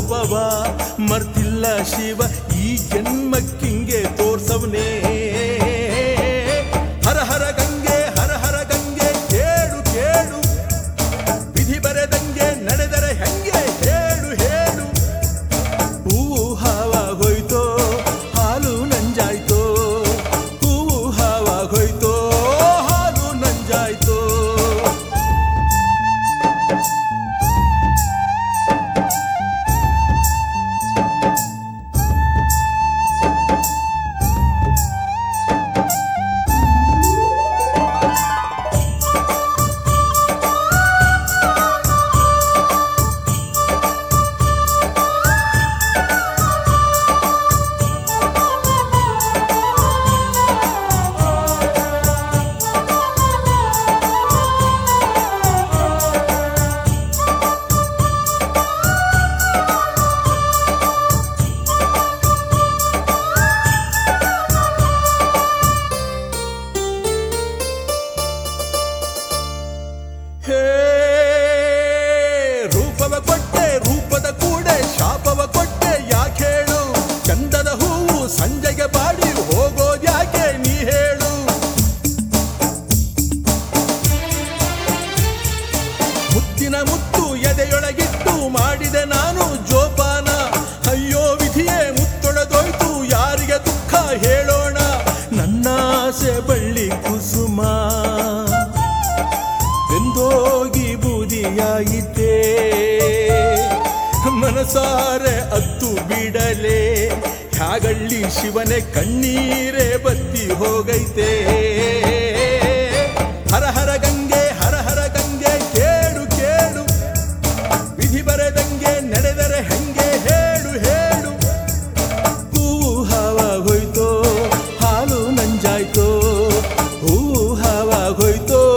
ರೂಪವ ಮರ್ತಿಲ್ಲ ಶಿವ ಈ ಜನ್ಮಕ್ಕಿಂಗೆ ತೋರ್ಸವ್ನೇ ಹರ ಹರ ಗಂಗೆ ಹರ ಹರ ಗಂಗೆ ಕೇಳು ಕೇಳು ವಿಧಿ ಬರೆದಂಗೆ ನಡೆದರೆ ಹೆಂಗೆ ಹೇಳು ಹೇಳು ಹೂವು ಹಾವಾಗೋಯ್ತೋ ಹಾಲು ನಂಜಾಯ್ತೋ ಹೂವು ಹಾವಾಗೋಯ್ತೋ ಹಾಲು ನಂಜಾಯ್ತೋ ಹೇ ರೂಪವ ಕೊಟ್ಟೆ ರೂಪದ ಕೂಡೆ ಶಾಪವ ಕೊಟ್ಟೆ ಯಾಕೇಳು ಚಂದದ ಹೂವು ಸಂಜೆಗೆ ಬಾಡಿ ಹೋಗೋದ್ಯಾಕೆ ನೀ ಹೇಳು ಮುತ್ತಿನ ಮುತ್ತು ಎದೆಯೊಳಗಿಟ್ಟು ಮಾಡಿದೆ ನಾನು ಜೋಪಾನ ಅಯ್ಯೋ ವಿಧಿಯೇ ಮುತ್ತೊಡೆದೋಯ್ತು ಯಾರಿಗೆ ದುಃಖ ಹೇಳೋಣ ನನ್ನ ಆಸೆ ಬಳ್ಳಿ ಕುಸುಮ ಬೆಂದೋಗಿ ಬೂದಿಯಾಯಿತೆ ಮನಸಾರೆ ಅತ್ತು ಬಿಡಲೆ ಹ್ಯಾಗಳ್ಳಿ ಶಿವನೇ ಕಣ್ಣೀರೇ ಬತ್ತಿ ಹೋಗೈತೆ ಹರ ಹರ ಗಂಗೆ ಹರ ಹರ ಗಂಗೆ ಕೇಳು ಕೇಳು ವಿಧಿ ಬರೆದಂಗೆ ನಡೆದರೆ ಹೆಂಗೆ ಹೇಳು ಹೇಳು ಹೂವು ಹಾವಾಗೋಯ್ತೋ ಹಾಲು ನಂಜಾಯ್ತೋ ಹೂವು ಹಾವಾಗೋಯ್ತೋ